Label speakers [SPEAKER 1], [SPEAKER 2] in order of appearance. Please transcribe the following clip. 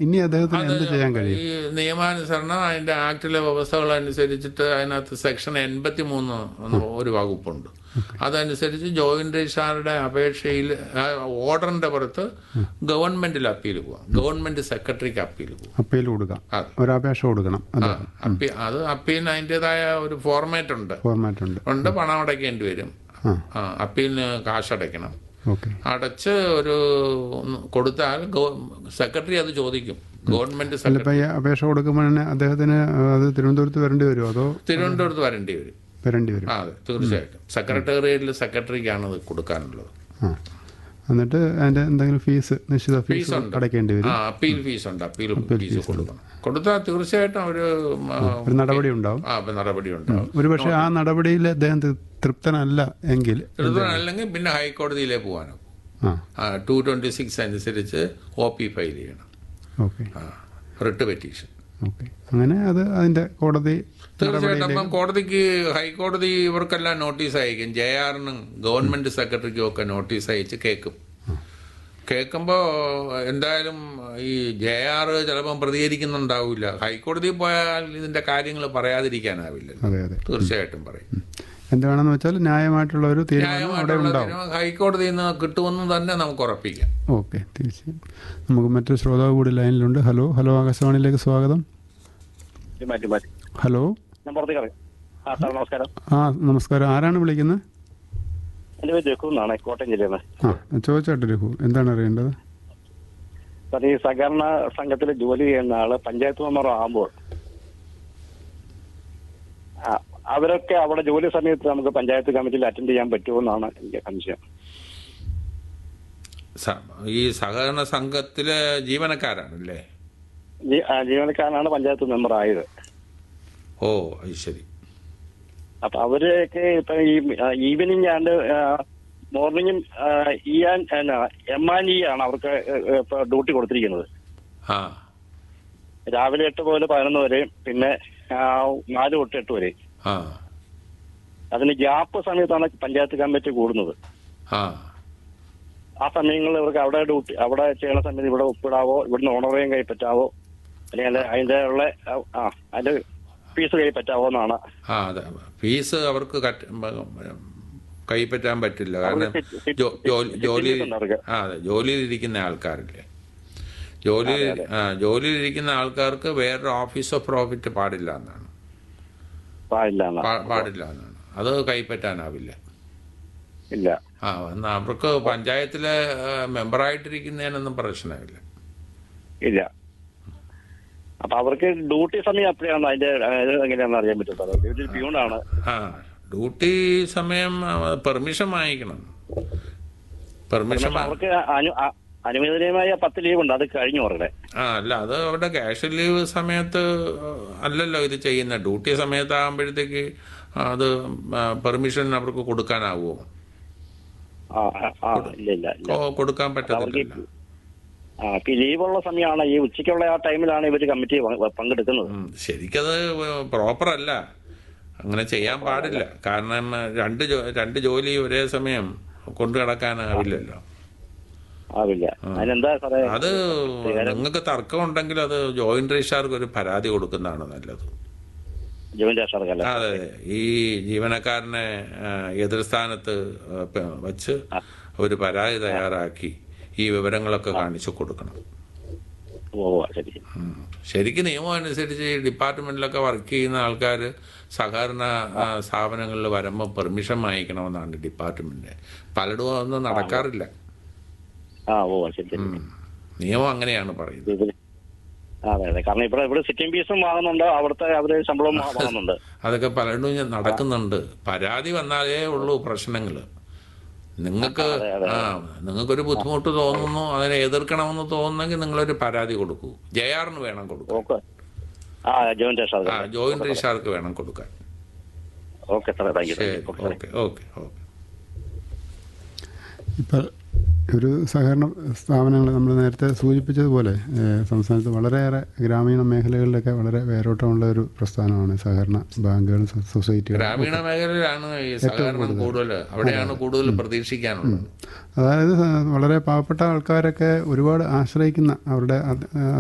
[SPEAKER 1] ഇനി അദ്ദേഹത്തിന് എന്ത് ചെയ്യാൻ കഴിയും
[SPEAKER 2] ഈ നിയമാനുസരണം അതിന്റെ ആക്ടിലെ വ്യവസ്ഥകൾ അനുസരിച്ചിട്ട് അതിനകത്ത് സെക്ഷൻ എൺപത്തി മൂന്ന് ഒരു വകുപ്പുണ്ട് അതനുസരിച്ച് ജോയിന്റ് രജിസ്ട്രാറുടെ അപേക്ഷയിൽ ആ, ഓർഡറിന്റെ പുറത്ത് ഗവൺമെന്റിൽ അപ്പീൽ പോവാം ഗവൺമെന്റ് സെക്രട്ടറിക്ക് അപ്പീൽ പോവാം
[SPEAKER 1] അപ്പീൽ കൊടുക്കാം
[SPEAKER 2] അതെ.
[SPEAKER 1] ഒരപേക്ഷ കൊടുക്കണം അതെ
[SPEAKER 2] അപ്പീ അത് അപ്പീലിന് അതിൻ്റെതായ ഒരു ഫോർമാറ്റ് ഉണ്ട്
[SPEAKER 1] ഫോർമാറ്റ് ഉണ്ട്
[SPEAKER 2] ഉണ്ട് പണം അടയ്ക്കേണ്ടി വരും
[SPEAKER 1] ആ
[SPEAKER 2] ആ അപ്പീലിന് കാശ് അടയ്ക്കണം
[SPEAKER 1] ഓക്കെ
[SPEAKER 2] അടച്ച് ഒരു ഒന്ന് കൊടുത്താൽ സെക്രട്ടറി അത് ചോദിക്കും ഗവൺമെന്റ്
[SPEAKER 1] അല്ല
[SPEAKER 2] സെക്രട്ടറി
[SPEAKER 1] ഇപ്പം ഈ അപേക്ഷ കൊടുക്കുമ്പോൾ തന്നെ അദ്ദേഹത്തിന് അത് തിരുവനന്തപുരത്ത് വരേണ്ടി വരുമോ അതോ
[SPEAKER 2] തിരുവനന്തപുരത്ത് വരേണ്ടി വരും
[SPEAKER 1] വരേണ്ടി വരും
[SPEAKER 2] ആ അതെ തീർച്ചയായിട്ടും സെക്രട്ടേറിയറ്റിൽ സെക്രട്ടറിക്കാണ് അത് കൊടുക്കാനുള്ളത്
[SPEAKER 1] ആ എന്നിട്ട് അതിന്റെ എന്തെങ്കിലും ഫീസ് നിശ്ചിത ഫീസ്
[SPEAKER 2] ഫീസ് ഉണ്ട്.
[SPEAKER 1] അടയ്ക്കേണ്ടി
[SPEAKER 2] ആ
[SPEAKER 1] വരും
[SPEAKER 2] അപ്പീൽ ഫീസ് ഉണ്ട് അപ്പീൽ ഫീസ് കൊടുക്കണം കൊടുത്താൽ തീർച്ചയായിട്ടും ഒരു
[SPEAKER 1] ഒരു നടപടി ഉണ്ടാവും
[SPEAKER 2] ആ നടപടി ഉണ്ടാവും
[SPEAKER 1] ഒരുപക്ഷെ ആ നടപടിയിൽ അദ്ദേഹം തൃ- തൃപ്തനല്ല എങ്കിൽ
[SPEAKER 2] അല്ലെങ്കിൽ പിന്നെ ഹൈക്കോടതിയിലേ പോകാനോ
[SPEAKER 1] ആ
[SPEAKER 2] ടു ട്വന്റി സിക്സ് അനുസരിച്ച് ഒ പി ഫയൽ ചെയ്യണം
[SPEAKER 1] ഓക്കെ
[SPEAKER 2] ആ റിട്ട് പെറ്റീഷൻ
[SPEAKER 1] ഓക്കെ അങ്ങനെ അത് അതിന്റെ കോടതി
[SPEAKER 2] തീർച്ചയായിട്ടും അപ്പം കോടതിക്ക് ഹൈക്കോടതി ഇവർക്കെല്ലാം നോട്ടീസ് അയക്കും ജെ ആറിനും ഗവൺമെന്റ് സെക്രട്ടറിക്കും ഒക്കെ നോട്ടീസ് അയച്ച് കേൾക്കും കേൾക്കുമ്പോൾ എന്തായാലും ഈ ജെ ആർ ചിലപ്പം പ്രതികരിക്കുന്നുണ്ടാവില്ല ഹൈക്കോടതിയിൽ പോയാൽ ഇതിന്റെ കാര്യങ്ങൾ പറയാതിരിക്കാനാവില്ല
[SPEAKER 1] അതെ അതെ
[SPEAKER 2] തീർച്ചയായിട്ടും പറയും
[SPEAKER 1] എന്താണെന്ന് വെച്ചാൽ ന്യായമായിട്ടുള്ള ഒരു തീരുമാനം അവിടെ
[SPEAKER 2] ന്യായമായിട്ടുള്ള
[SPEAKER 1] ഉണ്ടാവും
[SPEAKER 2] തീരുമാനം ഹൈക്കോടതിയിൽ നിന്ന് കിട്ടുമെന്ന് തന്നെ നമുക്ക് ഉറപ്പിക്കാം
[SPEAKER 1] ഓക്കെ തീർച്ചയായും നമുക്ക് മറ്റൊരു ശ്രോതാവ് കൂടി ലൈനിലുണ്ട് ഹലോ ഹലോ ആകാശവാണിയിലേക്ക് സ്വാഗതം
[SPEAKER 3] മാറ്റി മാറ്റി
[SPEAKER 1] ഹലോ
[SPEAKER 3] ഞാൻ പുറത്തേക്ക് അറിയാം ആ സാർ നമസ്കാരം
[SPEAKER 1] ആ നമസ്കാരം ആരാണ് വിളിക്കുന്നത്
[SPEAKER 3] എൻ്റെ പേര് രഘു എന്നാണ് കോട്ടയം ജില്ലയിൽ നിന്ന്
[SPEAKER 1] ആ ചോദിച്ചാട്ട് രഘു എന്താണ് അറിയേണ്ടത്
[SPEAKER 3] സാർ ഈ സഹകരണ സംഘത്തിൽ ജോലി ചെയ്യുന്ന ആള് പഞ്ചായത്ത് മെമ്പർ ആകുമ്പോൾ ആ, അവരൊക്കെ അവിടെ ജോലി സമയത്ത് നമുക്ക് പഞ്ചായത്ത് കമ്മിറ്റിയിൽ അറ്റൻഡ് ചെയ്യാൻ പറ്റുമെന്നാണ് എനിക്ക് സംശയം
[SPEAKER 2] സ- ഈ സഹകരണ സംഘത്തിലെ ജീവനക്കാരാണല്ലേ
[SPEAKER 3] ജീ- ആ, ജീവനക്കാരനാണ് പഞ്ചായത്ത് മെമ്പർ ആയത്
[SPEAKER 2] ഓ അത് ശരി
[SPEAKER 3] അപ്പൊ അവരൊക്കെ ഇപ്പൊ ഈ ഈവനിങ് ആൻഡ് മോർണിംഗും E and M and E ആണ് അവർക്ക് ഇപ്പൊ ഡ്യൂട്ടി കൊടുത്തിരിക്കുന്നത്
[SPEAKER 2] ആ
[SPEAKER 3] രാവിലെ എട്ട് മുതൽ പതിനൊന്ന് വരെയും പിന്നെ ആ, നാല് തൊട്ട് എട്ട് വരെയും
[SPEAKER 2] ആ
[SPEAKER 3] അതിന് ഗ്യാപ്പ് സമയത്താണ് പഞ്ചായത്ത് കമ്മിറ്റി കൂടുന്നത്
[SPEAKER 2] ആ
[SPEAKER 3] ആ സമയങ്ങളിൽ ഇവർക്ക് അവിടെ ഡ്യൂട്ടി അവിടെ ചെയ്യണ സമയത്ത് ഇവിടെ ഒപ്പിടാവോ ഇവിടുന്ന് ഓണറേയും കൈപ്പറ്റാവോ അല്ലെങ്കിൽ അതിന്റെ ഉള്ള ആ അതിന്റെ ഫീസ് കൈപ്പറ്റാവോ എന്നാണ്
[SPEAKER 2] ആ അതെ ഫീസ് അവർക്ക് കറ്റ് കൈപ്പറ്റാൻ പറ്റില്ല കാരണം
[SPEAKER 3] അവർക്ക് sit-
[SPEAKER 2] ജോ- ജോലി
[SPEAKER 3] sit-
[SPEAKER 2] ജോലി
[SPEAKER 3] sit ഉണ്ട് അവർക്ക്.
[SPEAKER 2] ആ അതെ ജോലിയിലിരിക്കുന്ന ആൾക്കാരില്ലേ ജോലി ആ ജോലിയിലിരിക്കുന്ന ആൾക്കാർക്ക് വേറൊരു ഓഫീസ് ഓഫ് പ്രോഫിറ്റ് പാടില്ല എന്നാണ്
[SPEAKER 3] പാടില്ല എന്നാ.
[SPEAKER 2] പാ- പാടില്ല എന്നാണ് അത് കൈപ്പറ്റാനാവില്ല
[SPEAKER 3] ഇല്ല
[SPEAKER 2] ആ എന്നാ അവർക്ക് പഞ്ചായത്തിലെ ആ, മെമ്പറായിട്ടിരിക്കുന്നതിനൊന്നും പ്രശ്നമില്ല
[SPEAKER 3] ഇല്ല അപ്പൊ അവർക്ക് ഡ്യൂട്ടി സമയം എപ്പോഴാണ് അതിന്റെ ഇത് എങ്ങനെയാണെന്ന് അറിയാൻ പറ്റും സാർ ഇവര് പ്യൂണാണ്
[SPEAKER 2] ആ ഡ്യൂട്ടി സമയം പെർമിഷൻ വാങ്ങിക്കണം പെർമിഷൻ
[SPEAKER 3] അവർക്ക് അനു- അ- അനുവദനീയമായ പത്ത് ലീവ് ഉണ്ട് അത് കഴിഞ്ഞു അവരുടെ
[SPEAKER 2] ആ അല്ല അത് അവിടെ ക്യാഷ് ലീവ് സമയത്ത് അല്ലല്ലോ ഇത് ചെയ്യുന്ന ഡ്യൂട്ടി സമയത്താകുമ്പോഴത്തേക്ക് അത് പെർമിഷൻ അവർക്ക് കൊടുക്കാനാവുമോ
[SPEAKER 3] ആ ആ, ആ ഇല്ല ഇല്ല ഇല്ല
[SPEAKER 2] ഓ, കൊടുക്കാൻ
[SPEAKER 3] അവർക്ക്
[SPEAKER 2] പറ്റത്തില്ല
[SPEAKER 3] ആ ഇപ്പൊ ലീവുള്ള സമയമാണ് ഈ ഉച്ചയ്ക്കുള്ള ആ ടൈമിലാണ് ഇവര് കമ്മിറ്റി പ- പങ്കെടുക്കുന്നത്
[SPEAKER 2] ഉം, ശരിക്കത് പ്രോപ്പർ അല്ല അങ്ങനെ ചെയ്യാൻ പാടില്ല കാരണം രണ്ട് ജോ- രണ്ട് ജോലി ഒരേ സമയം കൊണ്ടു നടക്കാനാവില്ലല്ലോ
[SPEAKER 3] ആവില്ല അതിനെന്താ സാറേ
[SPEAKER 2] അത് നിങ്ങൾക്ക് തർക്കമുണ്ടെങ്കിൽ അത് ജോയിന്റ് രജിസ്ട്രാർക്ക് ഒരു പരാതി കൊടുക്കുന്നതാണ് നല്ലത്
[SPEAKER 3] ജോയിന്റ് രക്ഷാർക്കല്ല
[SPEAKER 2] അതെ അതെ ഈ ജീവനക്കാരനെ ആ, എതിർസ്ഥാനത്ത് ആ, പ- വച്ച് ഒരു പരാതി തയ്യാറാക്കി ഈ വിവരങ്ങളൊക്കെ കാണിച്ചു കൊടുക്കണം
[SPEAKER 3] ഓ ശരി
[SPEAKER 2] ഉം. ശരിക്കും നിയമം അനുസരിച്ച് ഈ ഡിപ്പാർട്ട്മെന്റിലൊക്കെ വർക്ക് ചെയ്യുന്ന ആൾക്കാർ സഹകരണ ആ, സ്ഥാപനങ്ങളിൽ വരുമ്പോൾ പെർമിഷൻ വാങ്ങിക്കണമെന്നാണ് ഡിപ്പാർട്ട്മെന്റ് പലയിടും അതൊന്നും നടക്കാറില്ല
[SPEAKER 3] ആ ഓ ശരി ശരി
[SPEAKER 2] ഉം. നിയമം അങ്ങനെയാണ് പറയുന്നത്
[SPEAKER 3] ഇതില്- അതെ അതെ കാരണം ഇവിടെ ഇവിടെ സിറ്റിംഗ് ഫീസും വാങ്ങുന്നുണ്ട് അവിടുത്തെ അവര് ശമ്പളവും വാ- വാങ്ങുന്നുണ്ട്
[SPEAKER 2] അതൊക്കെ പലയിടവും ഞാൻ നടക്കുന്നുണ്ട് പരാതി വന്നാലേ ഉള്ളൂ പ്രശ്നങ്ങൾ നിങ്ങൾക്ക് ആ നിങ്ങൾക്കൊരു ബുദ്ധിമുട്ട് തോന്നുന്നു അതിനെ എതിർക്കണമെന്ന് തോന്നുന്നെങ്കിൽ നിങ്ങളൊരു പരാതി കൊടുക്കൂ ജെ ആറിന് വേണം കൊടുക്കാൻ
[SPEAKER 3] ഓക്കെ ആ ജോയിന്റ്
[SPEAKER 2] ആ
[SPEAKER 3] രക്ഷാർക്കല്ല
[SPEAKER 2] ജോയിന്റ് രജിസ്ട്രാർക്ക് വേണം കൊടുക്കാൻ
[SPEAKER 3] ഓക്കെ സാറേ താങ്ക് യു
[SPEAKER 2] ശരി
[SPEAKER 3] thank you
[SPEAKER 2] okay okay okay
[SPEAKER 1] ഇപ്പം ഒരു സഹകരണ സ്ഥാപനങ്ങൾ നമ്മൾ നേരത്തെ സൂചിപ്പിച്ചതുപോലെ ഏഹ്, സംസ്ഥാനത്ത് വളരെയേറെ ഗ്രാമീണ മേഖലകളിലൊക്കെ വളരെ വേരോട്ടമുള്ള ഒരു പ്രസ്ഥാനമാണ് സഹകരണ ബാങ്കുകൾ സൊ- സൊസൈറ്റികൾ
[SPEAKER 2] ഗ്രാമീണ മേഖലയിലാണ് ഈ സഹകരണം കൂടുതൽ അവിടെയാണ് കൂടുതൽ പ്രതീക്ഷിക്കാനുള്ളത്
[SPEAKER 1] അതായത് സ- വളരെ പാവപ്പെട്ട ആൾക്കാരൊക്കെ ഒരുപാട് ആശ്രയിക്കുന്ന അവരുടെ അത്-